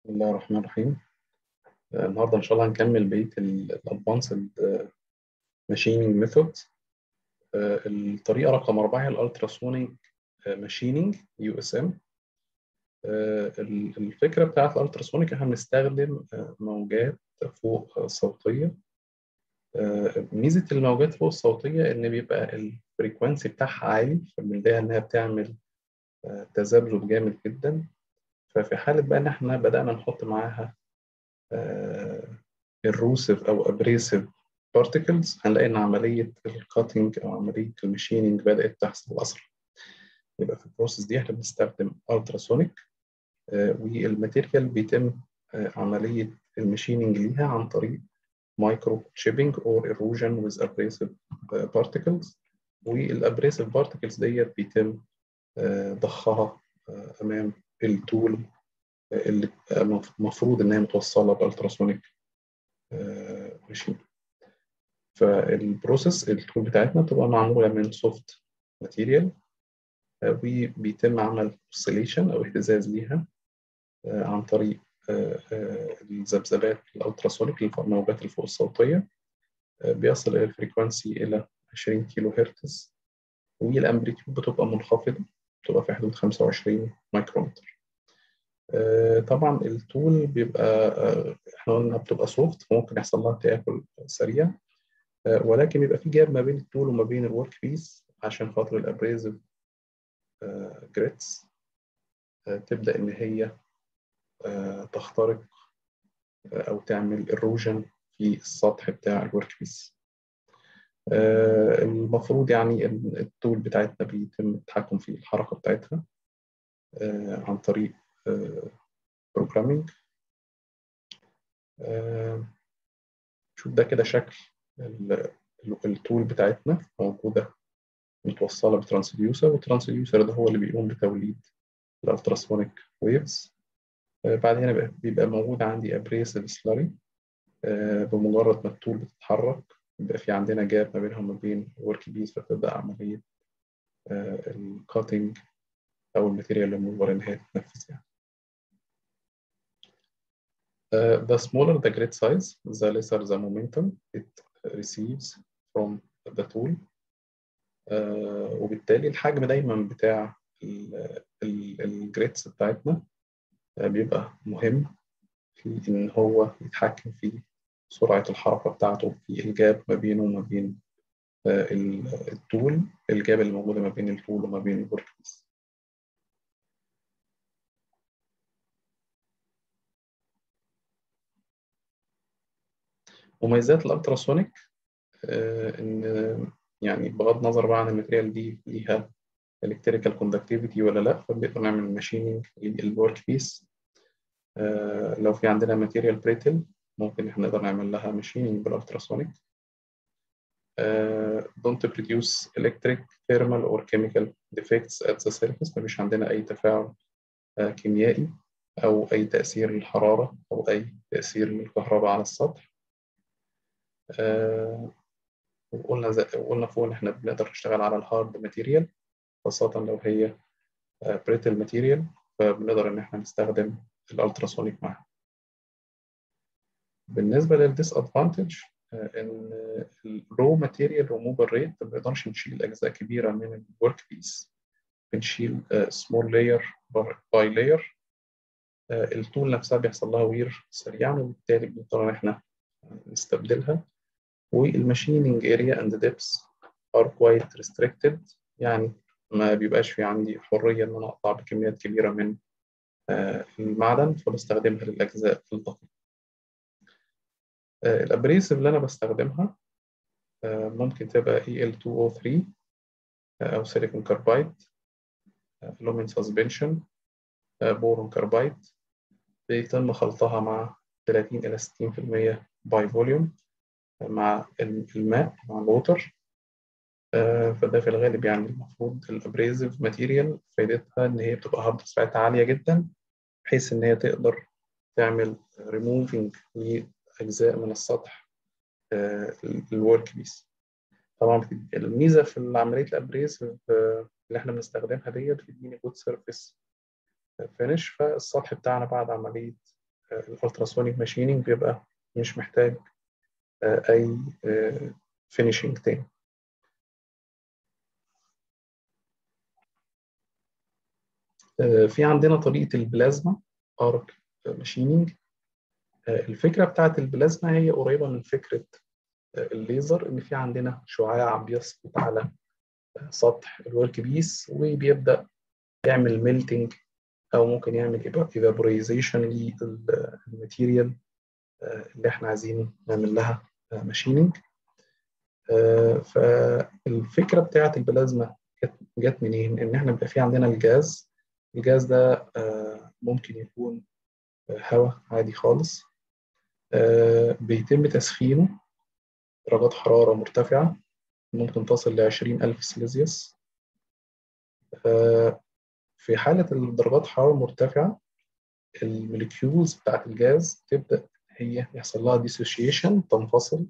بسم الله الرحمن الرحيم آه، النهارده ان شاء الله هنكمل بقيه الادفانسد ماشينينج ميثود الطريقه رقم أربعة هي الالتراسونيك ماشينينج يو اس ام الفكره بتاعت الالتراسونيك احنا بنستخدم آه، موجات فوق صوتيه آه، ميزه الموجات فوق الصوتيه ان بيبقى الفريكونسي بتاعها عالي فبنلاقيها انها بتعمل آه، تذبذب جامد جدا ففي حالة بقى إن إحنا بدأنا نحط معاها الروسيف أو أبريسيف بارتكلز هنلاقي إن عملية الكاتنج أو عملية الماشينينج بدأت تحصل أسرع. يبقى في البروسيس دي إحنا بنستخدم ألتراسونيك والماتيريال بيتم عملية الماشينينج ليها عن طريق مايكرو تشيبنج أو ايروجن ويز أبريسيف بارتكلز والأبريسيف بارتكلز ديت بيتم ضخها أمام التول اللي المفروض ان هي متوصله بالتراسونيك ماشين فالبروسيس التول بتاعتنا بتبقى معموله من سوفت ماتيريال وبيتم عمل اوسيليشن او اهتزاز ليها عن طريق الذبذبات الالتراسونيك الموجات الفوق الصوتيه بيصل الى الفريكونسي الى 20 كيلو هرتز والامبليتيود بتبقى منخفضه بتبقى في حدود 25 مايكرومتر طبعا التول بيبقى احنا قلنا بتبقى سوفت فممكن يحصل لها تآكل سريع ولكن بيبقى في جاب ما بين التول وما بين الورك بيس عشان خاطر الابريزف جريتس تبدا ان هي تخترق او تعمل ايروجن في السطح بتاع الورك بيس المفروض يعني التول بتاعتنا بيتم التحكم في الحركه بتاعتها عن طريق بروجرامينج شوف ده كده شكل التول بتاعتنا موجودة متوصلة بترانسديوسر والترانسديوسر ده هو اللي بيقوم بتوليد الالتراسونيك ويفز بعد هنا بيبقى موجود عندي ابريسيف سلاري بمجرد ما التول بتتحرك بيبقى في عندنا جاب ما بينهم وما بين الورك بيس فتبدأ عملية الكاتنج أو الماتيريال اللي مجبر إن هي تتنفذ يعني. Uh, the smaller the grid size, the lesser the momentum it receives from the tool. Uh, وبالتالي الحجم دايما بتاع الجريدز بتاعتنا uh, بيبقى مهم في إن هو يتحكم في سرعة الحركة بتاعته في الجاب ما بينه وما بين التول الجاب اللي موجودة ما بين التول وما بين الورك بيس. مميزات الالتراسونيك آه ان يعني بغض النظر بقى عن الماتيريال دي ليها الكتريكال كوندكتيفيتي ولا لا فبنقدر نعمل ماشينينج للورك بيس آه لو في عندنا ماتيريال بريتل ممكن احنا نقدر نعمل لها ماشينينج بالالتراسونيك uh, don't produce electric, thermal or chemical defects at the surface مفيش عندنا أي تفاعل uh, كيميائي أو أي تأثير للحرارة أو أي تأثير للكهرباء على السطح uh, وقلنا زي قلنا فوق إن إحنا بنقدر نشتغل على الهارد ماتيريال خاصة لو هي بريتل ماتيريال فبنقدر إن إحنا نستخدم الألتراسونيك معاها. بالنسبة للديس أدفانتج ان الرو ماتيريال ريموفال ريت ما بنقدرش نشيل اجزاء كبيره من الورك بيس بنشيل سمول لاير باي لاير التول نفسها بيحصل لها وير سريعا وبالتالي بنضطر ان احنا نستبدلها والماشيننج اريا اند ديبس ار كوايت ريستريكتد يعني ما بيبقاش في عندي حريه ان انا اقطع بكميات كبيره من المعدن فبستخدمها للاجزاء الدقيقه الابريسيف اللي انا بستخدمها ممكن تبقى EL2O3 او سيليكون كاربايد لومين سسبنشن بورون كاربايد بيتم خلطها مع 30 الى 60% باي فوليوم مع الماء مع الووتر فده في الغالب يعني المفروض الابريزيف ماتيريال فايدتها ان هي بتبقى هارد سرعتها عاليه جدا بحيث ان هي تقدر تعمل ريموفينج اجزاء من السطح الورك بيس طبعا الميزه في عمليه الابريس اللي احنا بنستخدمها ديت بتديني جود سيرفيس فينش فالسطح بتاعنا بعد عمليه الالتراسونيك ماشينينج بيبقى مش محتاج اي فينيشنج تاني في عندنا طريقه البلازما ارك ماشينينج الفكره بتاعت البلازما هي قريبه من فكره الليزر ان في عندنا شعاع بيسقط على سطح الورك بيس وبيبدا يعمل ميلتنج او ممكن يعمل ايفابوريزيشن للماتيريال اللي احنا عايزين نعمل لها ماشيننج فالفكره بتاعت البلازما جت منين؟ ان احنا بيبقى في عندنا الجاز الجاز ده ممكن يكون هواء عادي خالص بيتم تسخينه درجات حرارة مرتفعة ممكن تصل لعشرين ألف سيليزيوس في حالة درجات حرارة مرتفعة الموليكيولز بتاعت الجاز تبدأ هي يحصل لها ديسوشيشن تنفصل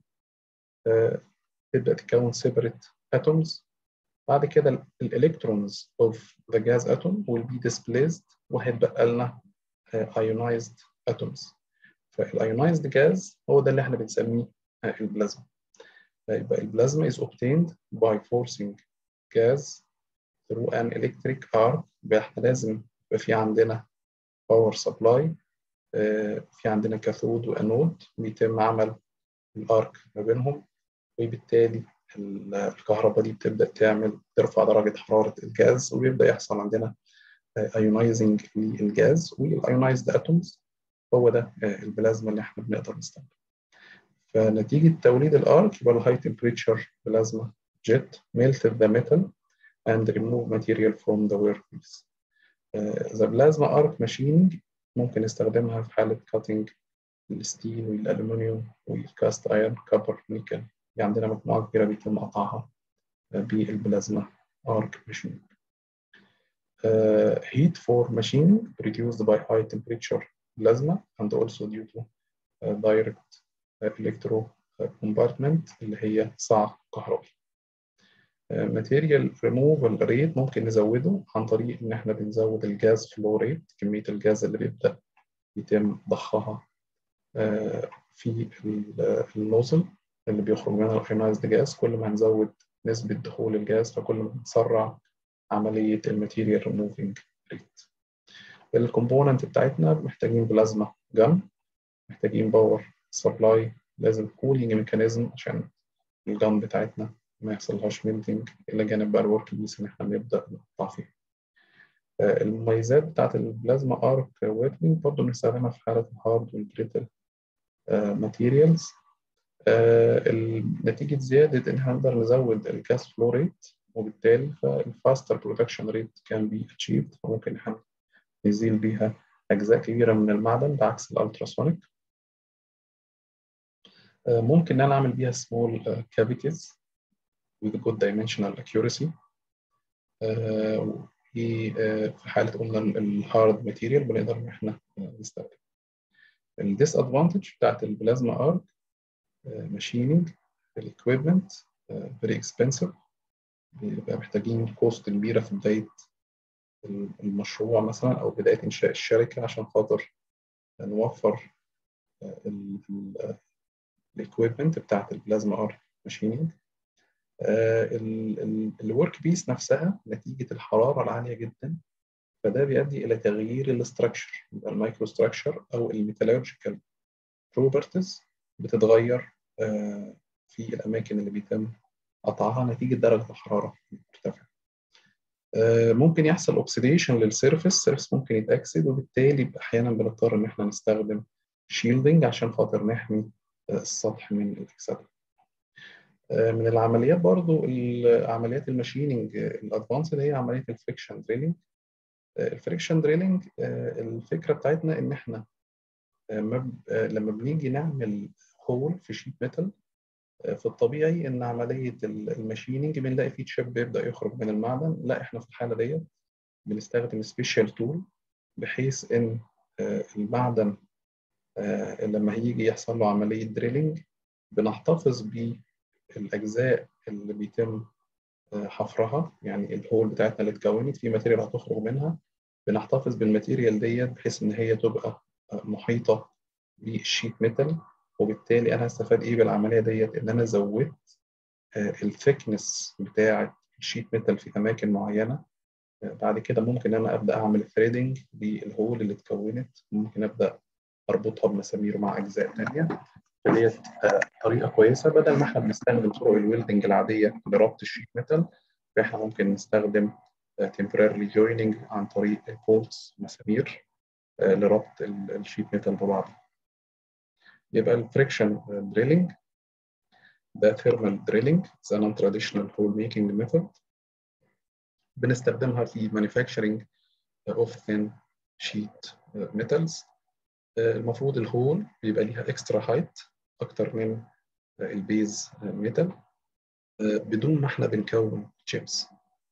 تبدأ تكون separate atoms بعد كده الالكترونز of the gas atom will be displaced وهيتبقى لنا ionized atoms فالايونايزد جاز هو ده اللي احنا بنسميه البلازما يبقى البلازما is obtained by forcing gas through an electric arc يبقى احنا لازم يبقى في عندنا باور سبلاي في عندنا كاثود وانود بيتم عمل الارك ما بينهم وبالتالي الكهرباء دي بتبدا تعمل ترفع درجه حراره الجاز وبيبدا يحصل عندنا ايونايزنج للجاز والايونايزد اتومز هو ده البلازما اللي احنا بنقدر نستخدمه فنتيجة توليد الارك يبقى الهاي تمبريتشر بلازما جيت melted the metal and remove material from the workpiece. Uh, the plasma arc machining ممكن نستخدمها في حالة cutting الستيل والألومنيوم والكاست ايرون كبر نيكل يعني عندنا مجموعة كبيرة بيتم قطعها بالبلازما arc machining. Uh, heat for machining produced by high temperature plasma and also due to uh, direct electro compartment اللي هي صاع كهربي. ماتيريال ريموفال ريت ممكن نزوده عن طريق ان احنا بنزود الجاز فلو ريت كميه الجاز اللي بيبدا يتم ضخها في النوزل اللي بيخرج منها الايونايزد جاز كل ما هنزود نسبه دخول الجاز فكل ما هنسرع عمليه الماتيريال ريموفينج ريت. الكومبوننت بتاعتنا محتاجين بلازما جن محتاجين باور سبلاي لازم كولينج ميكانيزم عشان الجن بتاعتنا ما يحصلهاش ميلتنج الى جانب بقى الورك بيس ان احنا نبدا نقطع فيها. المميزات بتاعت البلازما ارك ويرنينج برضه بنستخدمها في حاله الهارد والبريتل ماتيريالز نتيجه زياده ان احنا نقدر نزود الجاس فلو ريت وبالتالي فالفاستر برودكشن ريت كان بي اتشيفد فممكن احنا نزيل بيها اجزاء كبيره من المعدن بعكس الالتراسونيك ممكن ان انا اعمل بيها سمول كافيتيز with good dimensional accuracy في حالة قلنا الهارد ماتيريال بنقدر إن إحنا نستخدم. الديس ادفانتج بتاعت البلازما ارك ماشينينج الاكويبمنت فيري اكسبنسيف بيبقى محتاجين كوست كبيرة في بداية المشروع مثلا أو بداية إنشاء الشركة عشان خاطر نوفر الاكويبمنت بتاعت البلازما ارك ماشينينج الورك بيس نفسها نتيجة الحرارة العالية جدا فده بيؤدي إلى تغيير الاستراكشر المايكرو ستراكشر أو الميتالورجيكال بروبرتيز بتتغير في الأماكن اللي بيتم قطعها نتيجة درجة الحرارة المرتفعة. ممكن يحصل اوكسيديشن للسيرفس السيرفس ممكن يتأكسد وبالتالي أحيانا بنضطر إن احنا نستخدم شيلدنج عشان خاطر نحمي السطح من الإكسدة. من العمليات برضو عمليات الماشيننج الادفانسد هي عمليه الفريكشن دريلينج الفريكشن دريلينج الفكره بتاعتنا ان احنا لما بنيجي نعمل هول في شيت ميتال في الطبيعي ان عمليه الماشيننج بنلاقي فيه تشيب بيبدا يخرج من المعدن لا احنا في الحاله ديت بنستخدم سبيشال تول بحيث ان المعدن لما هيجي يحصل له عمليه دريلينج بنحتفظ بيه الاجزاء اللي بيتم حفرها يعني الهول بتاعتنا اللي اتكونت في ماتيريال هتخرج منها بنحتفظ بالماتيريال ديت بحيث ان هي تبقى محيطه للشيت ميتال وبالتالي انا هستفاد ايه بالعمليه ديت ان انا زودت الثيكنس بتاعه الشيت ميتال في اماكن معينه بعد كده ممكن انا ابدا اعمل ثريدنج للهول اللي اتكونت ممكن ابدا اربطها بمسامير مع اجزاء ثانيه فديت طريقه كويسه بدل ما احنا بنستخدم طرق الويلدنج العاديه لربط الشيت ميتال فاحنا ممكن نستخدم temporarily joining عن طريق bolts مسامير لربط الشيت ميتال ببعض يبقى الفريكشن دريلينج ده thermal drilling it's a non-traditional hole making method بنستخدمها في manufacturing of thin sheet metals المفروض الهول بيبقى ليها extra height أكتر من البيز ميتال بدون ما احنا بنكون chips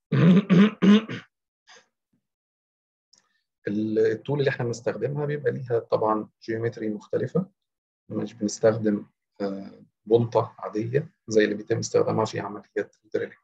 التول اللي احنا بنستخدمها بيبقى ليها طبعا جيومتري مختلفة مش بنستخدم بنطة عادية زي اللي بيتم استخدامها في عمليات الدريلينج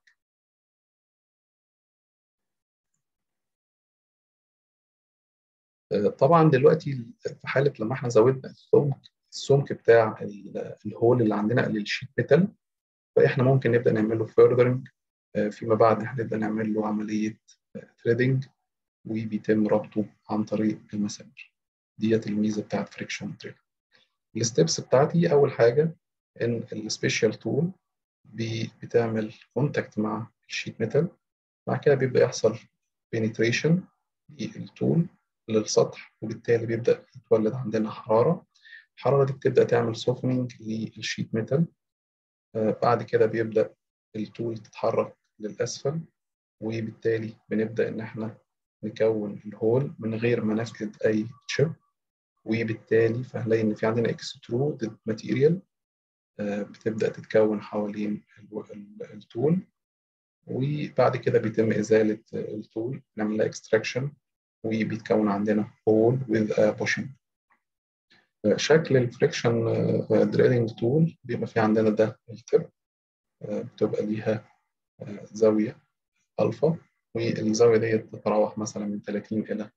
طبعا دلوقتي في حالة لما احنا زودنا السمك السمك بتاع الهول اللي عندنا للشيت ميتال فاحنا ممكن نبدا نعمل له فيرذرنج فيما بعد احنا نبدا نعمل له عمليه ثريدنج وبيتم ربطه عن طريق المسامير ديت الميزه بتاعت فريكشن دريل الستبس بتاعتي اول حاجه ان السبيشال تول بتعمل كونتاكت مع الشيت ميتال بعد كده بيبدا يحصل بينيتريشن للتول للسطح وبالتالي بيبدا يتولد عندنا حراره الحراره دي بتبدا تعمل سوفننج للشيت ميتال بعد كده بيبدا التول تتحرك للاسفل وبالتالي بنبدا ان احنا نكون الهول من غير ما نفقد اي تشيب وبالتالي فهنلاقي ان في عندنا اكسترود ماتيريال بتبدا تتكون حوالين التول وبعد كده بيتم ازاله التول نعمل لها اكستراكشن وبيتكون عندنا هول with a pushing شكل الفريكشن دريلينج تول بيبقى في عندنا ده التب بتبقى ليها زاوية ألفا والزاوية دي تتراوح مثلا من 30 إلى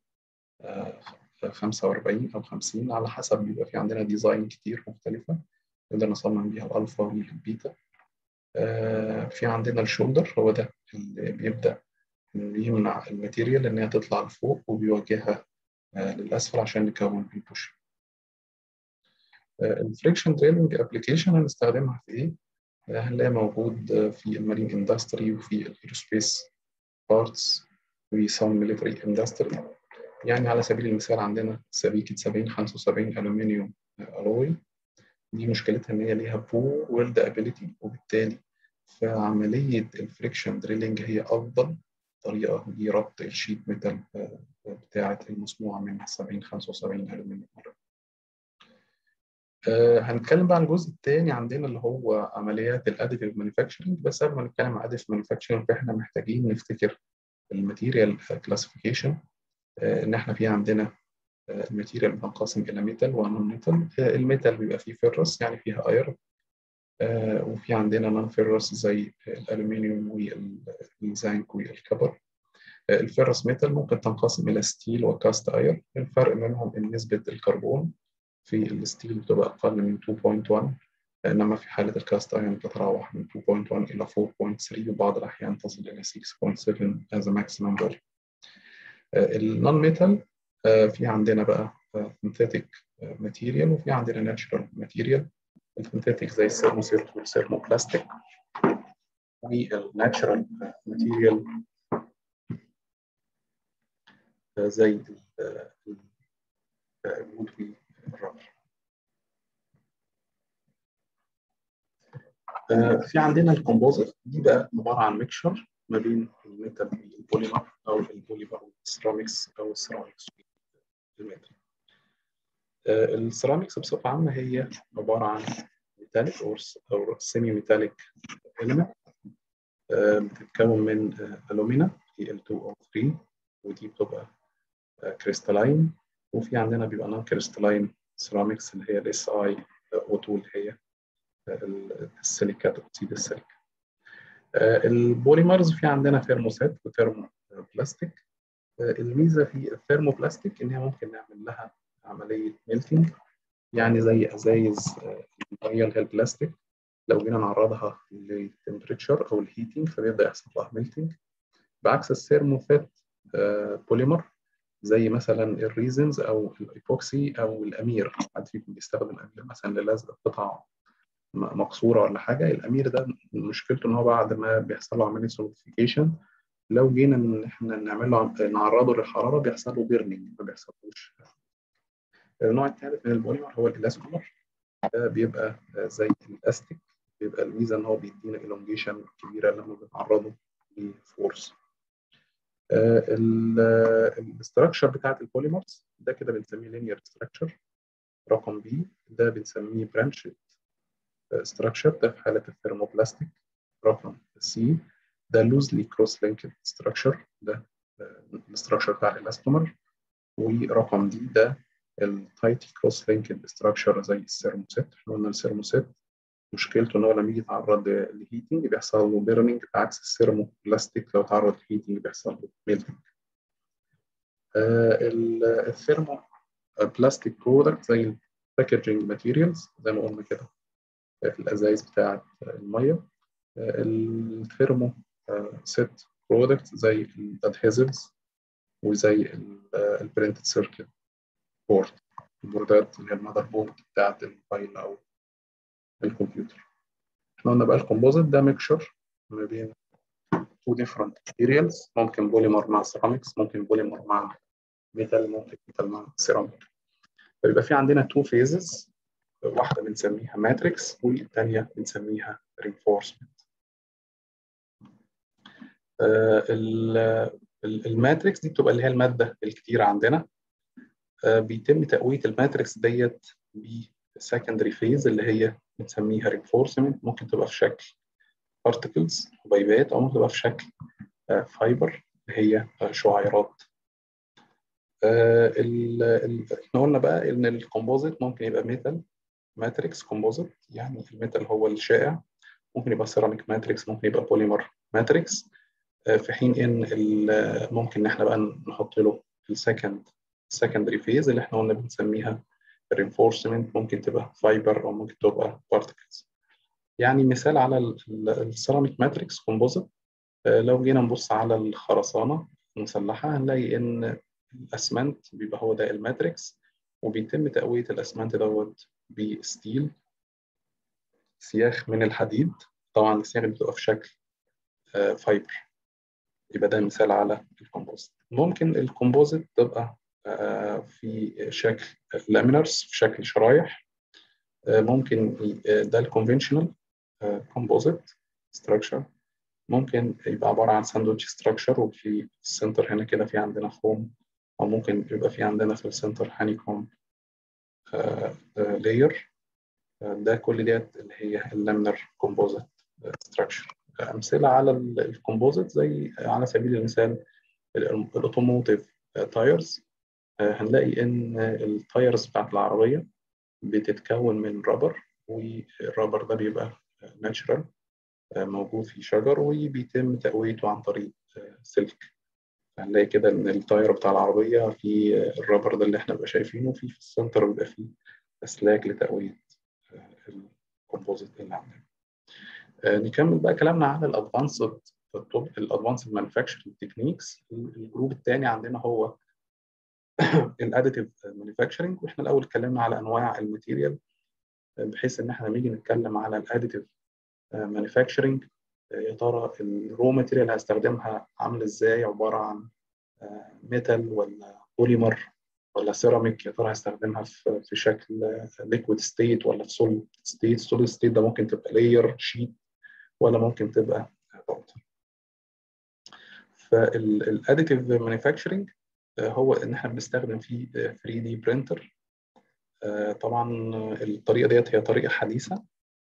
45 أو 50 على حسب بيبقى في عندنا ديزاين كتير مختلفة نقدر نصمم بيها الألفا والبيتا في عندنا الشولدر هو ده اللي بيبدأ يمنع الماتيريال إن هي تطلع لفوق وبيوجهها للأسفل عشان نكون البوش الفريكشن دريلنج ابلكيشن هنستخدمها في ايه؟ هنلاقي موجود في المارين اندستري وفي الايروسبيس بارتس وسام ميليتري اندستري يعني على سبيل المثال عندنا سبيكة 70 75 ألومنيوم ألوي دي مشكلتها إن هي ليها بور ويلد ابيليتي وبالتالي فعملية الفريكشن دريلنج هي أفضل طريقة لربط الشيت ميتال بتاعة المصنوعة من 70 75 ألومنيوم ألوي آه هنتكلم بقى عن الجزء الثاني عندنا اللي هو عمليات الاديتيف مانيفاكتشرنج بس قبل ما نتكلم عن اديتيف مانيفاكتشرنج فاحنا محتاجين نفتكر الماتيريال كلاسيفيكيشن آه ان احنا في عندنا آه الماتيريال بتنقسم الى ميتال ونون ميتال الميتال بيبقى فيه فيرس يعني فيها ايرون وفي عندنا نون فيرس زي الالومنيوم والزنك والكبر الفيرس ميتال ممكن تنقسم الى ستيل وكاست اير الفرق منهم ان نسبه الكربون في الستيل بتبقى أقل من 2.1 انما في حاله الكاست ايرون بتتراوح من 2.1 الى 4.3 وبعض الاحيان تصل الى 6.7 as a maximum value النون ميتال في عندنا بقى synthetic material وفي عندنا natural material السنتيتيك زي السيرموسيرت والسيرموبلاستيك والناتشرال ماتيريال زي الوود والرابر في عندنا الكومبوزيت دي بقى عباره عن ميكشر ما بين الميتال والبوليمر او البوليمر والسيراميكس او السيراميكس والميتال السيراميكس بصفه عامه هي عباره عن ميتاليك او او سيمي ميتاليك element بتتكون من الومينا Al2O3 ودي بتبقى كريستالاين وفي عندنا بيبقى نون كريستالاين سيراميكس اللي هي الاس اي او2 اللي هي السيليكات اكسيد السيليكا البوليمرز في عندنا ثيرموسات وثيرمو بلاستيك الميزه في الثيرمو بلاستيك ان هي ممكن نعمل لها عمليه ميلتنج يعني زي ازايز الميه اللي هي البلاستيك لو جينا نعرضها للتمبريتشر او الهيتنج فبيبدا يحصل لها ميلتنج بعكس الثيرموفيت بوليمر زي مثلا الريزنز او الايبوكسي او الامير حد فيكم بيستخدم الامير مثلا للزق قطع مكسوره ولا حاجه الامير ده مشكلته ان هو بعد ما بيحصل له عمليه سوليديفيكيشن لو جينا ان احنا نعمل له نعرضه للحراره بيحصل له بيرنينج ما بيحصلوش النوع الثالث من البوليمر هو الالاستومر ده بيبقى زي الاستيك بيبقى الميزه ان هو بيدينا الونجيشن كبيره لما بنعرضه لفورس الاستراكشر بتاعت البوليمرز ده كده بنسميه لينير ستراكشر رقم بي ده بنسميه برانش ستراكشر ده في حاله الثيرموبلاستيك رقم سي ده لوزلي كروس لينكد ستراكشر ده الاستراكشر بتاع الالاستومر ورقم دي ده التايتي كروس لينكد ستراكشر زي السيرموسيت احنا قلنا السيرموسيت مشكلته ان هو لما يجي يتعرض للهيتنج بيحصل له بيرنينج بعكس السيرموبلاستيك لو تعرض للهيتنج بيحصل له ميلتنج آه الثيرمو بلاستيك برودكت زي الباكجينج ماتيريالز زي ما قلنا كده في الازايز بتاعه الميه الثيرمو سيت برودكت زي الادهيزفز وزي البرنتد سيركت بورد البوردات اللي هي المذر بورد بتاعه الموبايل او الكمبيوتر احنا قلنا بقى الكومبوزيت ده ميكشر ما بين تو ديفرنت ماتيريالز ممكن بوليمر مع سيراميكس ممكن بوليمر مع ميتال ممكن ميتال مع سيراميك فيبقى في عندنا تو فيزز واحده بنسميها ماتريكس والثانيه بنسميها رينفورسمنت الماتريكس دي بتبقى اللي هي الماده الكتيره عندنا بيتم تقويه الماتريكس ديت بسكندري فيز اللي هي بنسميها رينفورسمنت ممكن تبقى في شكل بارتكلز حبيبات او ممكن تبقى في شكل فايبر اللي هي شعيرات احنا قلنا بقى ان الكومبوزيت ممكن يبقى ميتال ماتريكس كومبوزيت يعني الميتال هو الشائع ممكن يبقى سيراميك ماتريكس ممكن يبقى بوليمر ماتريكس في حين ان ممكن ان احنا بقى نحط له السكند سكندري فيز اللي احنا قلنا بنسميها reinforcement ممكن تبقى فايبر او ممكن تبقى بارتكلز يعني مثال على السيراميك ماتريكس كومبوزيت لو جينا نبص على الخرسانه المسلحه هنلاقي ان الاسمنت بيبقى هو ده الماتريكس وبيتم تقويه الاسمنت دوت بستيل سياخ من الحديد طبعا السياخ بتبقى في شكل فايبر يبقى ده مثال على الكومبوزيت ممكن الكومبوزيت تبقى في شكل لامينرز في شكل شرايح ممكن ده الكونفنشنال كومبوزيت ستراكشر ممكن يبقى عباره عن ساندوتش ستراكشر وفي السنتر هنا كده في عندنا فوم او ممكن يبقى في عندنا في السنتر هانيكوم لاير ده كل ديت اللي هي اللامينر كومبوزيت ستراكشر امثله على الكومبوزيت زي على سبيل المثال الاوتوموتيف تايرز هنلاقي ان التايرز بتاعت العربيه بتتكون من رابر والرابر ده بيبقى ناتشرال موجود في شجر وبيتم تقويته عن طريق سلك هنلاقي كده ان التاير بتاع العربيه في الرابر ده اللي احنا بنبقى شايفينه وفي في السنتر بيبقى فيه اسلاك لتقويه الكومبوزيت اللي عندنا نكمل بقى كلامنا عن الادفانسد الادفانسد مانيفاكتشرنج تكنيكس الجروب الثاني عندنا هو الاديتيف مانيفاكتشرنج واحنا الاول اتكلمنا على انواع الماتيريال بحيث ان احنا لما نيجي نتكلم على الاديتيف مانيفاكتشرنج يا ترى الرو ماتيريال هستخدمها عامل ازاي عباره عن ميتال ولا بوليمر ولا سيراميك يا ترى هستخدمها في في شكل ليكويد ستيت ولا في سوليد ستيت سوليد ستيت ده ممكن تبقى لاير شيت ولا ممكن تبقى باودر فالاديتيف مانيفاكتشرنج هو ان احنا بنستخدم فيه 3 دي برينتر طبعا الطريقه ديت هي طريقه حديثه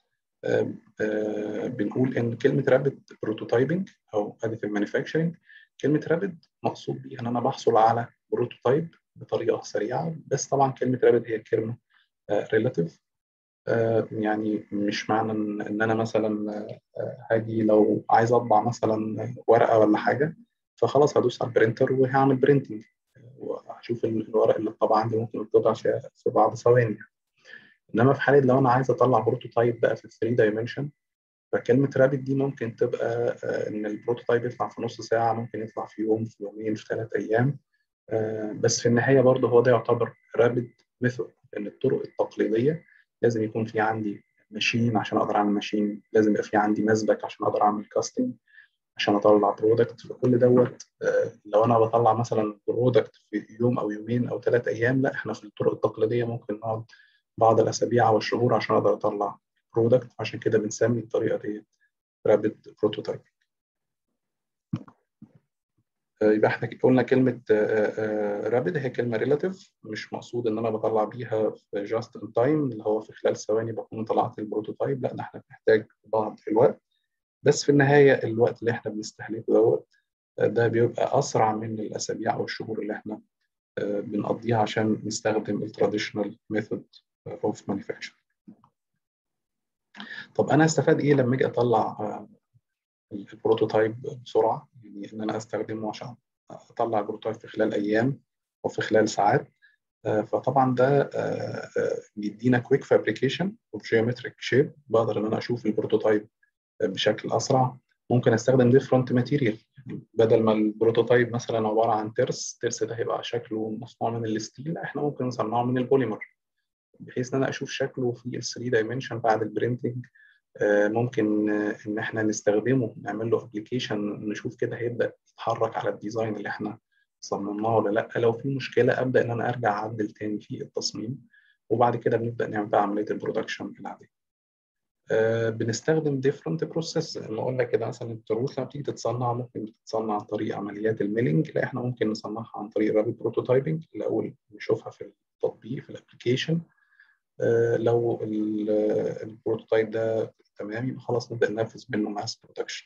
بنقول ان كلمه رابid بروتوتايبنج او additive مانيفاكتشرنج كلمه رابد مقصود بيها ان انا بحصل على بروتوتايب بطريقه سريعه بس طبعا كلمه رابد هي كلمه ريلاتيف يعني مش معنى ان انا مثلا هاجي لو عايز اطبع مثلا ورقه ولا حاجه فخلاص هدوس على البرينتر وهعمل برينتنج وهشوف الورق اللي اتطبع عندي ممكن يتطبع في بعض ثواني انما في حاله لو انا عايز اطلع بروتوتايب بقى في 3 دايمنشن فكلمه رابid دي ممكن تبقى ان البروتوتايب يطلع في نص ساعه ممكن يطلع في يوم في يومين في ثلاث ايام بس في النهايه برضه هو ده يعتبر رابد ميثود لان الطرق التقليديه لازم يكون في عندي ماشين عشان اقدر اعمل ماشين لازم يبقى في عندي مسبك عشان اقدر اعمل كاستنج عشان اطلع برودكت فكل دوت لو انا بطلع مثلا برودكت في يوم او يومين او ثلاث ايام لا احنا في الطرق التقليديه ممكن نقعد بعض الاسابيع او الشهور عشان اقدر اطلع برودكت عشان كده بنسمي الطريقه دي رابد بروتوتايب يبقى احنا قلنا كلمه رابد هي كلمه ريلاتيف مش مقصود ان انا بطلع بيها في جاست ان تايم اللي هو في خلال ثواني بكون طلعت البروتوتايب لا ده احنا بنحتاج بعض الوقت بس في النهايه الوقت اللي احنا بنستهلكه دوت ده بيبقى اسرع من الاسابيع او الشهور اللي احنا بنقضيها عشان نستخدم التراديشنال ميثود اوف مانيفاكتشر طب انا هستفاد ايه لما اجي اطلع البروتوتايب بسرعه يعني ان انا استخدمه عشان اطلع البروتوتايب في خلال ايام او في خلال ساعات فطبعا ده بيدينا كويك فابريكيشن اوف جيومتريك شيب بقدر ان انا اشوف البروتوتايب بشكل اسرع ممكن استخدم ديفرنت ماتيريال بدل ما البروتوتايب مثلا عباره عن ترس الترس ده هيبقى شكله مصنوع من الستيل احنا ممكن نصنعه من البوليمر بحيث ان انا اشوف شكله في ال 3 دايمنشن بعد البرينتنج ممكن ان احنا نستخدمه نعمل له ابلكيشن نشوف كده هيبدا يتحرك على الديزاين اللي احنا صممناه ولا لا لو في مشكله ابدا ان انا ارجع اعدل تاني في التصميم وبعد كده بنبدا نعمل بقى عمليه البرودكشن العاديه آه بنستخدم ديفرنت بروسيس زي ما قلنا كده مثلا التروس لما بتيجي تتصنع ممكن بتتصنع عن طريق عمليات الميلنج لا احنا ممكن نصنعها عن طريق رابط بروتوتايبنج الاول نشوفها في التطبيق في الابلكيشن آه لو البروتوتايب ده تمام يبقى خلاص نبدا ننفذ منه ماس برودكشن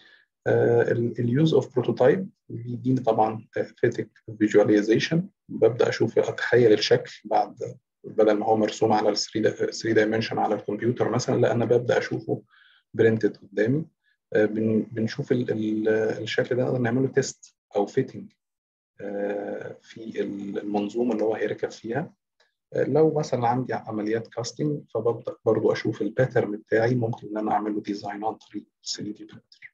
اليوز اوف بروتوتايب بيديني طبعا فيتك فيجواليزيشن ببدا اشوف اتخيل الشكل بعد بدل ما هو مرسوم على ال 3 دايمنشن على الكمبيوتر مثلا لا انا ببدا اشوفه برنتد قدامي بنشوف ال ال الشكل ده نقدر نعمله تيست او فيتنج في المنظومه اللي هو هيركب فيها لو مثلا عندي عمليات كاستنج فببدا برضو اشوف الباترن بتاعي ممكن ان انا اعمل له ديزاين عن طريق 3 دي برينتر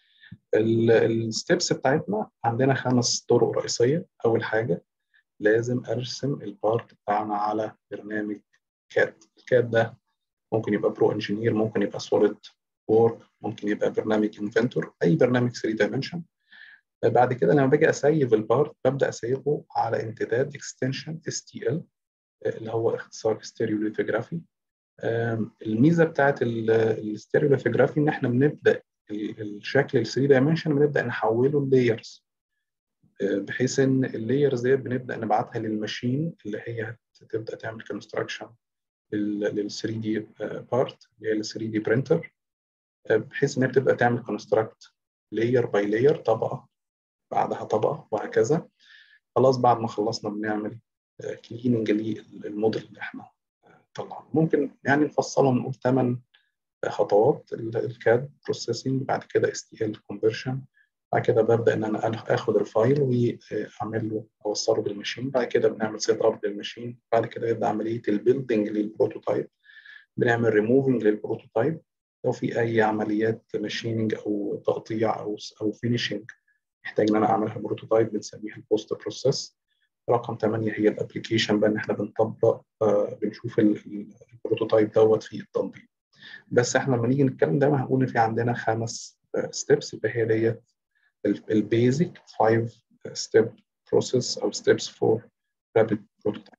الستبس بتاعتنا عندنا خمس طرق رئيسيه اول حاجه لازم ارسم البارت بتاعنا على برنامج كاد الكاد ده ممكن يبقى برو انجينير ممكن يبقى سوليد وورك ممكن يبقى برنامج انفنتور اي برنامج 3 دايمنشن بعد كده لما باجي اسيف البارت ببدا اسيفه على امتداد اكستنشن اس تي ال اللي هو اختصار ستيريوليثوجرافي الميزه بتاعت الستيريوليثوجرافي ان احنا بنبدا الشكل ال 3 دايمنشن بنبدا نحوله لايرز بحيث ان اللايرز ديت بنبدا نبعتها للماشين اللي هي تبدا تعمل كونستراكشن لل 3 دي بارت اللي هي ال 3 دي برينتر بحيث انها بتبدا تعمل كونستراكت لاير باي لاير طبقه بعدها طبقه وهكذا خلاص بعد ما خلصنا بنعمل كليننج للموديل اللي احنا طلعناه ممكن يعني نفصلهم نقول ثمان خطوات الكاد بروسيسنج بعد كده اس تي ال كونفرشن بعد كده ببدا ان انا اخد الفايل واعمل له اوصله بالماشين بعد كده بنعمل سيت اب للماشين بعد كده يبدا عمليه البيلدنج للبروتوتايب بنعمل ريموفنج للبروتوتايب لو في اي عمليات ماشيننج او تقطيع او او فينيشنج محتاج ان انا اعملها بروتوتايب بنسميها البوست بروسيس رقم 8 هي الابلكيشن بقى ان احنا بنطبق آه بنشوف البروتوتايب دوت في التطبيق بس احنا لما نيجي نتكلم دايما هنقول ان في عندنا خمس ستيبس اللي هي ديت البيزك 5 ستيب بروسيس او ستيبس فور رابيد بروتوتايب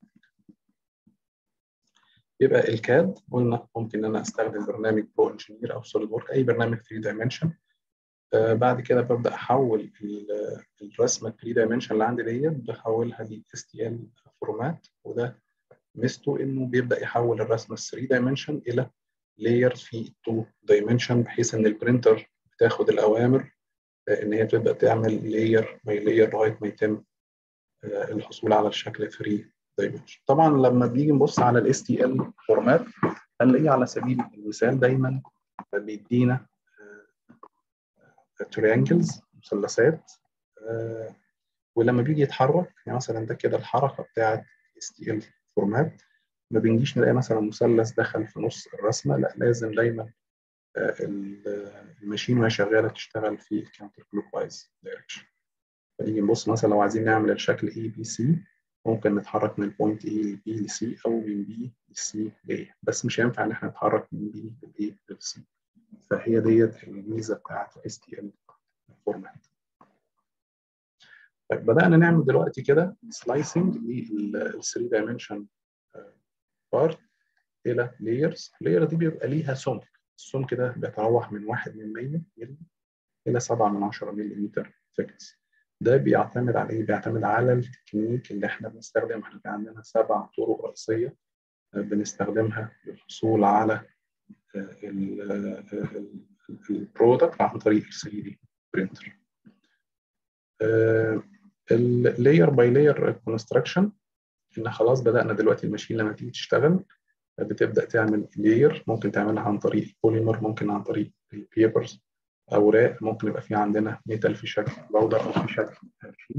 يبقى الكاد قلنا ممكن ان انا استخدم برنامج برو انجينير او سوليد وورك اي برنامج 3 دايمنشن آه بعد كده ببدا احول الرسمه 3 دايمنشن اللي عندي ديت بحولها ل اس تي ال فورمات وده ميزته انه بيبدا يحول الرسمه 3 دايمنشن الى لايرز في 2 دايمنشن بحيث ان البرينتر بتاخد الاوامر ان هي تبدا تعمل لاير باي لاير لغايه ما يتم الحصول على الشكل 3 دايمنشن طبعا لما بنيجي نبص على الاس تي ال فورمات هنلاقيه على سبيل المثال دايما بيدينا تريانجلز مثلثات ولما بيجي يتحرك يعني مثلا ده كده الحركه بتاعت اس تي ال فورمات ما بنجيش نلاقي مثلا مثلث دخل في نص الرسمه لا لازم دايما الماشين وهي شغاله تشتغل في الكاونتر كلوك وايز دايركشن فنيجي نبص مثلا لو عايزين نعمل الشكل اي بي سي ممكن نتحرك من البوينت اي لبي لسي او من بي لسي ل بس مش هينفع ان احنا نتحرك من بي لاي لسي فهي ديت الميزه بتاعت الاس تي ال فورمات طيب بدانا نعمل دلوقتي كده سلايسنج لل 3 دايمنشن بارت الى لايرز اللاير دي بيبقى ليها سمك السمك ده بيتراوح من 1 من 100 مللي الى 7 من 10 ملم ثيكنس ده بيعتمد على ايه؟ بيعتمد على التكنيك اللي احنا بنستخدمها احنا في عندنا سبع طرق رئيسيه بنستخدمها للحصول على البرودكت عن طريق ال 3 دي برينتر اللاير باي لاير كونستراكشن ان خلاص بدانا دلوقتي الماشين لما تيجي تشتغل بتبدا تعمل لاير ممكن تعملها عن طريق البوليمر ممكن عن طريق البيبرز اوراق ممكن يبقى في عندنا ميتال في شكل بودر او في شكل شيت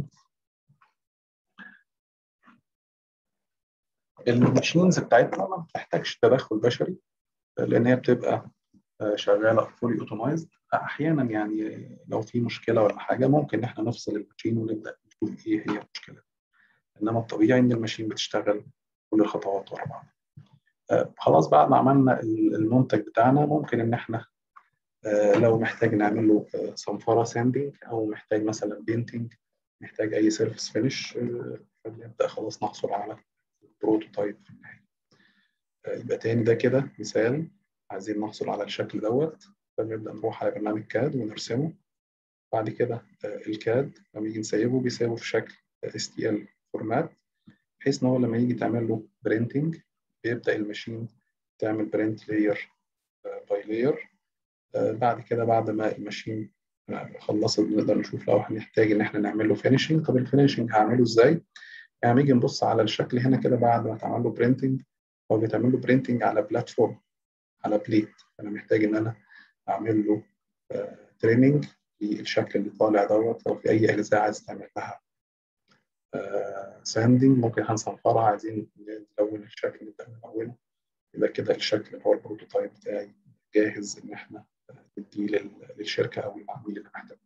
الماشينز بتاعتنا ما بتحتاجش تدخل بشري لان هي بتبقى شغاله فولي اوتومايزد احيانا يعني لو في مشكله ولا حاجه ممكن احنا نفصل الماشين ونبدا نشوف ايه هي المشكله انما الطبيعي ان الماشين بتشتغل كل الخطوات ورا بعض خلاص بعد ما عملنا المنتج بتاعنا ممكن ان احنا لو محتاج نعمل له صنفره ساندنج او محتاج مثلا بينتنج محتاج اي سيرفيس فينش فبنبدا خلاص نحصل على البروتوتايب في النهايه يبقى تاني ده كده مثال عايزين نحصل على الشكل دوت فبنبدا نروح على برنامج كاد ونرسمه بعد كده الكاد لما يجي نسيبه بيسيبه في شكل STL فورمات بحيث ان هو لما يجي تعمل له برينتنج بيبدا الماشين تعمل برنت لاير باي لاير بعد كده بعد ما الماشين خلصت نقدر نشوف لو هنحتاج ان احنا نعمل له فينيشنج طب الفينيشنج هعمله ازاي؟ يعني نيجي نبص على الشكل هنا كده بعد ما اتعمل له برينتنج هو بيتعمل له برينتنج على بلاتفورم على بليت انا محتاج ان انا اعمل له تريننج للشكل اللي طالع دوت لو في اي اجزاء عايز تعمل لها ساندنج ممكن هنصنفرها عايزين نلون الشكل نبدا نلونه يبقى كده الشكل اللي هو البروتوتايب بتاعي جاهز ان احنا نديه للشركه او للعميل اللي محتاجه.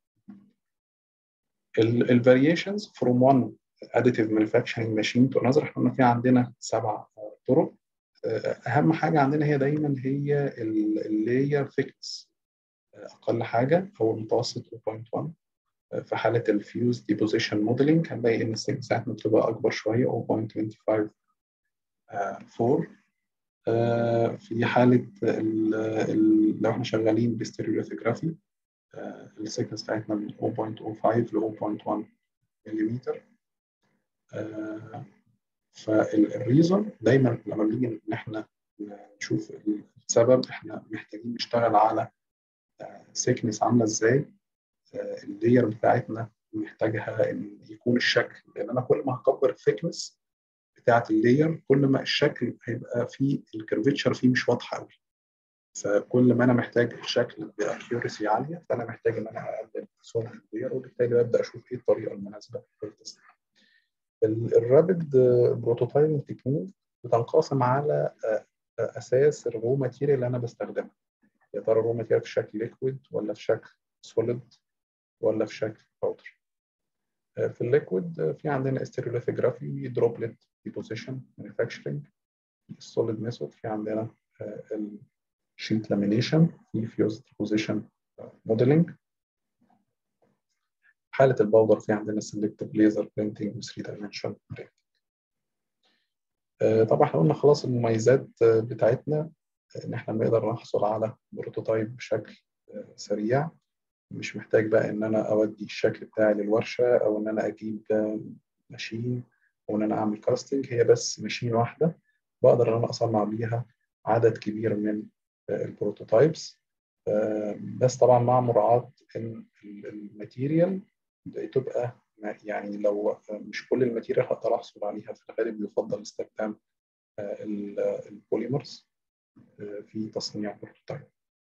الفاريشنز فروم وان additive manufacturing machine to another احنا قلنا في عندنا سبع طرق اهم حاجه عندنا هي دايما هي اللاير ثيكنس اقل حاجه او المتوسط 0.1 في حاله الفيوز ديبوزيشن موديلنج هنلاقي ان الثيكنس بتاعتنا بتبقى اكبر شويه 0.25 4 في حاله ال ال لو احنا شغالين بستيريوليثوجرافي الثيكنس بتاعتنا من 0.05 ل 0.1 ملم فالريزون دايما لما بنيجي ان احنا نشوف السبب احنا محتاجين نشتغل على سيكنس عامله ازاي اللاير بتاعتنا محتاجها ان يكون الشكل لان انا كل ما هكبر الثيكنس بتاعت اللاير كل ما الشكل هيبقى فيه الكيرفتشر فيه مش واضحه قوي فكل ما انا محتاج الشكل باكيورسي عاليه فانا محتاج ان انا اقلل سمك اللاير وبالتالي ابدا اشوف ايه الطريقه المناسبه للتصنيع الرابد بروتوتايبنج تكنيك بتنقسم على اساس الرو ماتيريال اللي انا بستخدمها يا ترى الرو ماتيريال في شكل ليكويد ولا في شكل سوليد ولا في شكل باودر في الليكويد في عندنا استيريوليثوجرافي دروبلت ديبوزيشن مانيفاكتشرنج السوليد ميثود في عندنا الشيت لامينيشن في فيوز ديبوزيشن موديلنج حالة الباودر في عندنا سيلكتيف ليزر برينتنج و 3 دايمنشن برينتنج طبعا احنا قلنا خلاص المميزات بتاعتنا ان احنا بنقدر نحصل على بروتوتايب بشكل سريع مش محتاج بقى ان انا اودي الشكل بتاعي للورشه او ان انا اجيب ماشين او ان انا اعمل كاستنج هي بس ماشين واحده بقدر ان انا اصنع بيها عدد كبير من البروتوتايبس بس طبعا مع مراعاه ان الماتيريال تبقى يعني لو مش كل الماتيريال هقدر احصل عليها في الغالب يفضل استخدام البوليمرز في تصنيع البروتوتايب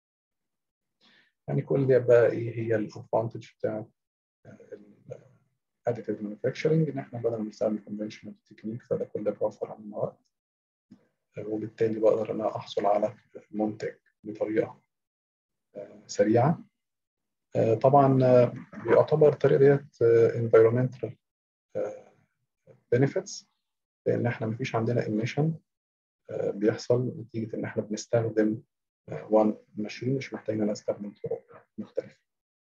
يعني كل ده بقى ايه هي الادفانتج بتاع الاديتيف مانيفاكتشرنج ان احنا بدل ما نستخدم conventional تكنيك فده كله بيوفر علينا وقت وبالتالي بقدر ان انا احصل على منتج بطريقه سريعه طبعا بيعتبر الطريقه ديت environmental benefits لان احنا مفيش عندنا emission بيحصل نتيجه ان احنا بنستخدم وان ماشين مش محتاجين نستخدم طرق مختلفه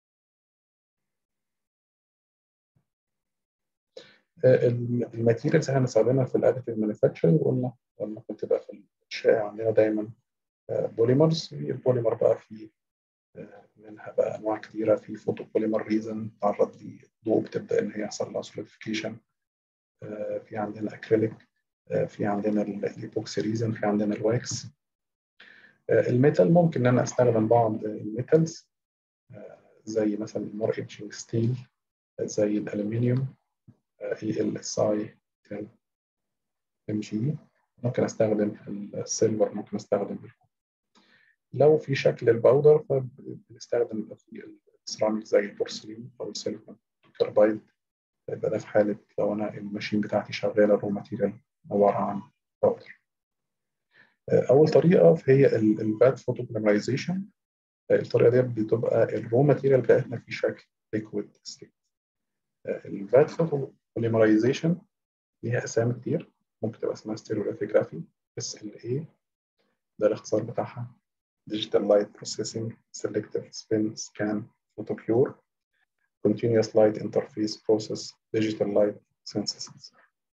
الماتيريالز اللي هنستخدمها في الاديتيف مانيفاكتشرنج قلنا ممكن تبقى في الشائع عندنا دايما بوليمرز البوليمر بقى في منها بقى انواع كتيره في فوتو بوليمر ريزن تعرض لضوء بتبدا ان هي يحصل لها سوليديفيكيشن في عندنا اكريليك في عندنا الايبوكسي ريزن في عندنا الواكس الميتال ممكن ان انا استخدم بعض الميتالز زي مثلا المور ايتشنج ستيل زي الالومنيوم اي ال اس اي 10 ام جي ممكن استخدم السيلفر ممكن استخدم لو في شكل الباودر فبنستخدم في السيراميك زي البورسلين او السيليكون كاربايد يبقى ده في حاله لو انا الماشين بتاعتي شغاله الرو ماتيريال عباره عن باودر اول طريقه هي الباد فوتو بوليمرايزيشن الطريقه دي بتبقى الرو ماتيريال بتاعتنا في شكل ليكويد ستيت الباد فوتو بوليمرايزيشن ليها اسامي كتير ممكن تبقى اسمها ستيريوليثوجرافي اس ال اي ده الاختصار بتاعها Digital Light Processing Selective Spin Scan Photopure Continuous Light Interface Process Digital Light Synthesis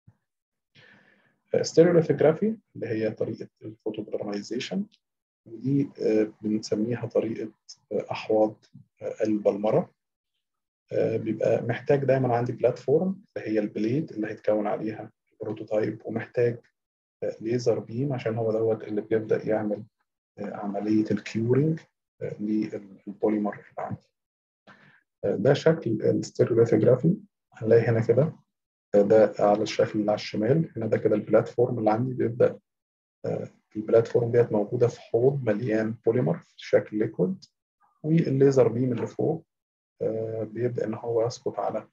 ستيريوليثوجرافي اللي هي طريقة الفوتوبولاريزيشن ودي بنسميها طريقة أحواض البلمرة بيبقى محتاج دايما عندي بلاتفورم اللي هي البليد اللي هيتكون عليها البروتوتايب ومحتاج ليزر بيم عشان هو دوت اللي بيبدأ يعمل عملية الكيورنج للبوليمر اللي عندي ده شكل الستيريوليثوجرافي هنلاقي هنا كده ده على الشكل اللي على الشمال هنا ده كده البلاتفورم اللي عندي بيبدا البلاتفورم ديت موجوده في حوض مليان بوليمر في شكل ليكويد والليزر بيم اللي فوق بيبدا ان هو يسقط على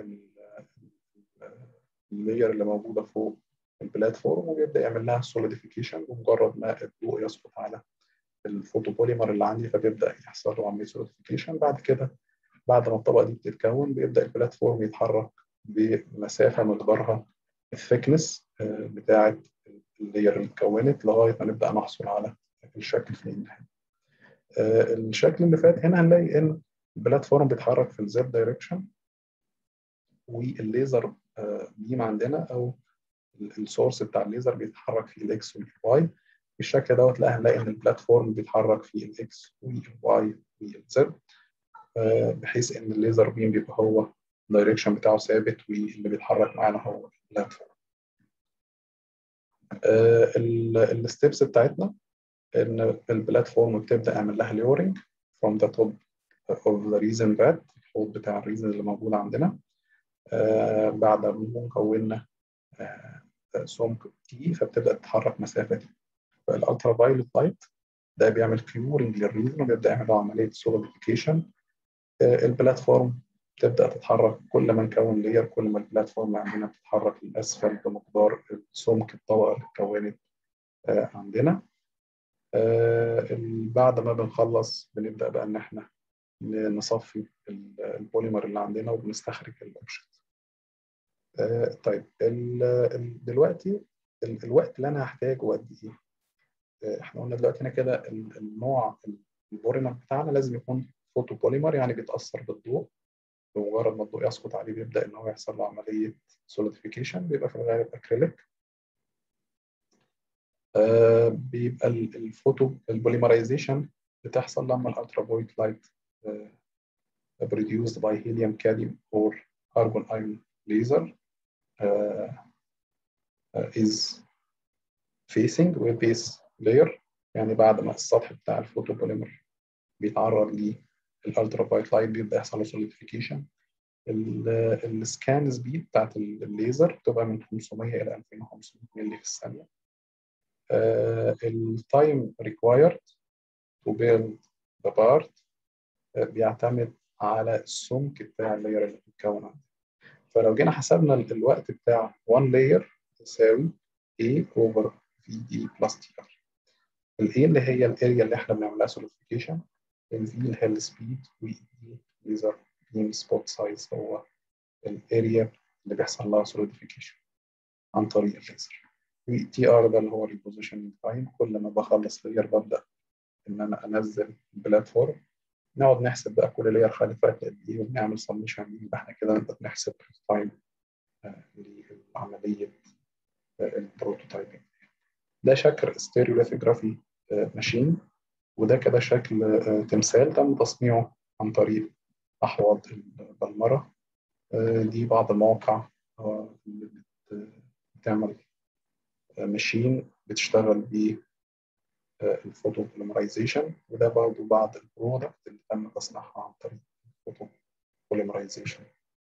اللاير اللي موجوده فوق البلاتفورم وبيبدا يعمل لها سوليديفيكيشن بمجرد ما الضوء يسقط على الفوتوبوليمر اللي عندي فبيبدا يحصل له عمليه سوليديفيكيشن بعد كده بعد ما الطبقه دي بتتكون بيبدا البلاتفورم يتحرك بمسافه مقدارها الثيكنس بتاعه اللاير اللي اتكونت لغايه ما نبدا نحصل على الشكل في النهايه. الشكل اللي فات هنا هنلاقي ان البلاتفورم بيتحرك في الزد دايركشن والليزر بيم عندنا او السورس بتاع الليزر بيتحرك في الاكس والواي بالشكل دوت لا هنلاقي ان البلاتفورم بيتحرك في الاكس والواي والزد بحيث ان الليزر بيم بيبقى هو الدايركشن بتاعه ثابت واللي بيتحرك معانا هو البلاتفورم الستبس بتاعتنا ان البلاتفورم بتبدا اعمل لها ليورنج from the top of the reason bed الحوض بتاع الريزن اللي موجود عندنا آه بعد ما كونا آه سمك تي فبتبدا تتحرك مسافه دي فالالترا فايلوت لايت ده بيعمل كيورنج للريزن وبيبدا يعمل عمليه سوليديفيكيشن آه البلاتفورم تبدا تتحرك كل ما نكون لير كل ما البلاتفورم عندنا بتتحرك للاسفل بمقدار سمك الطبقه اللي اتكونت عندنا بعد ما بنخلص بنبدا بقى ان احنا نصفي البوليمر اللي عندنا وبنستخرج الاوبشن طيب دلوقتي الوقت اللي انا هحتاجه قد ايه؟ احنا قلنا دلوقتي هنا كده النوع البوليمر بتاعنا لازم يكون فوتو بوليمر يعني بيتاثر بالضوء بمجرد ما الضوء يسقط عليه بيبدا ان هو يحصل له عمليه سوليديفيكيشن بيبقى في الغالب اكريليك آه بيبقى الفوتو البوليمرايزيشن بتحصل لما الالترا فويت لايت produced by helium cadmium or argon ion laser uh, uh, is facing with base layer يعني بعد ما السطح بتاع الفوتو بوليمر بيتعرض للالترا فايت لايت بيبدا يحصل له سوليديفيكيشن السكان سبيد بتاعت الليزر بتبقى من 500 الى 2500 مللي في الثانيه التايم ريكوايرد تو بيلد ذا بارت بيعتمد على السمك بتاع اللاير اللي بتتكون عنده فلو جينا حسبنا الوقت بتاع 1 لاير يساوي A over في دي بلس تي ار الاي اللي هي الاريا اللي احنا بنعملها سوليديفيكيشن الفي اللي هي السبيد واي ليزر بيم سبوت سايز هو الاريا اللي بيحصل لها سوليديفيكيشن عن طريق الليزر تي ار ده اللي هو البوزيشن تايم كل ما بخلص لير ببدا ان انا انزل البلاتفورم نقعد نحسب بقى كل لير خلفات قد ايه ونعمل سمشن يبقى احنا كده نقدر نحسب تايم لعمليه البروتوتايبنج ده شكل ستيريوليثوجرافي ماشين وده كده شكل تمثال تم تصنيعه عن طريق احواض البلمره دي بعض المواقع اللي بتعمل ماشين بتشتغل ب الفوتو بوليمرايزيشن وده برضه بعض البرودكت اللي تم تصنيعها عن طريق الفوتو بوليمرايزيشن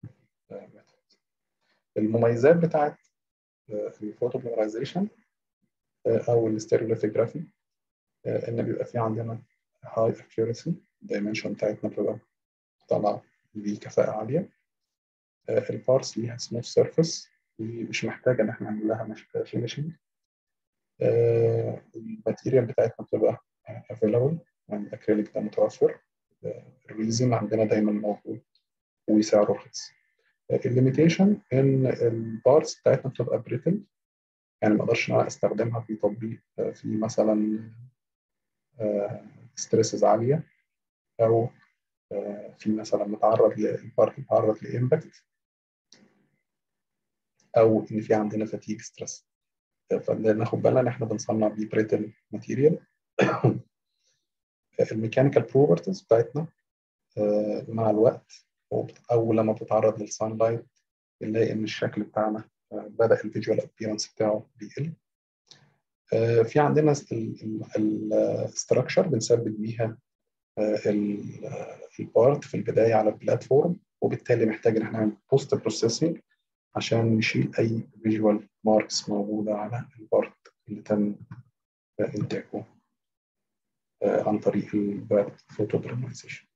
المميزات بتاعت الفوتو بوليمرايزيشن او الستيريوليثوجرافي ان بيبقى في عندنا هاي اكيورسي الدايمنشن بتاعتنا بتبقى طالعه بكفاءه عاليه البارس ليها سموث سيرفيس ومش محتاجه ان احنا نعمل لها فينيشنج الماتيريال بتاعتنا بتبقى افيلابل يعني الاكريليك ده متوفر الريزن عندنا دايما موجود وسعره رخيص الليميتيشن ان البارتس بتاعتنا بتبقى بريتل يعني ما اقدرش ان انا استخدمها في تطبيق في مثلا ستريسز عاليه او في مثلا متعرض البارت متعرض لامباكت او ان في عندنا فاتيج ستريس فناخد بالنا ان احنا بنصنع بيه بريتل ماتيريال الميكانيكال بروبرتيز بتاعتنا مع الوقت او لما بتتعرض للسان لايت بنلاقي ان الشكل بتاعنا بدا الفيجوال ابيرنس بتاعه بيقل في عندنا الستراكشر بنثبت بيها البارت في البدايه على البلاتفورم وبالتالي محتاج ان احنا نعمل بوست بروسيسنج عشان نشيل اي فيجوال ماركس موجوده على البارت اللي تم انتاجه عن طريق الفوتو بوليمرايزيشن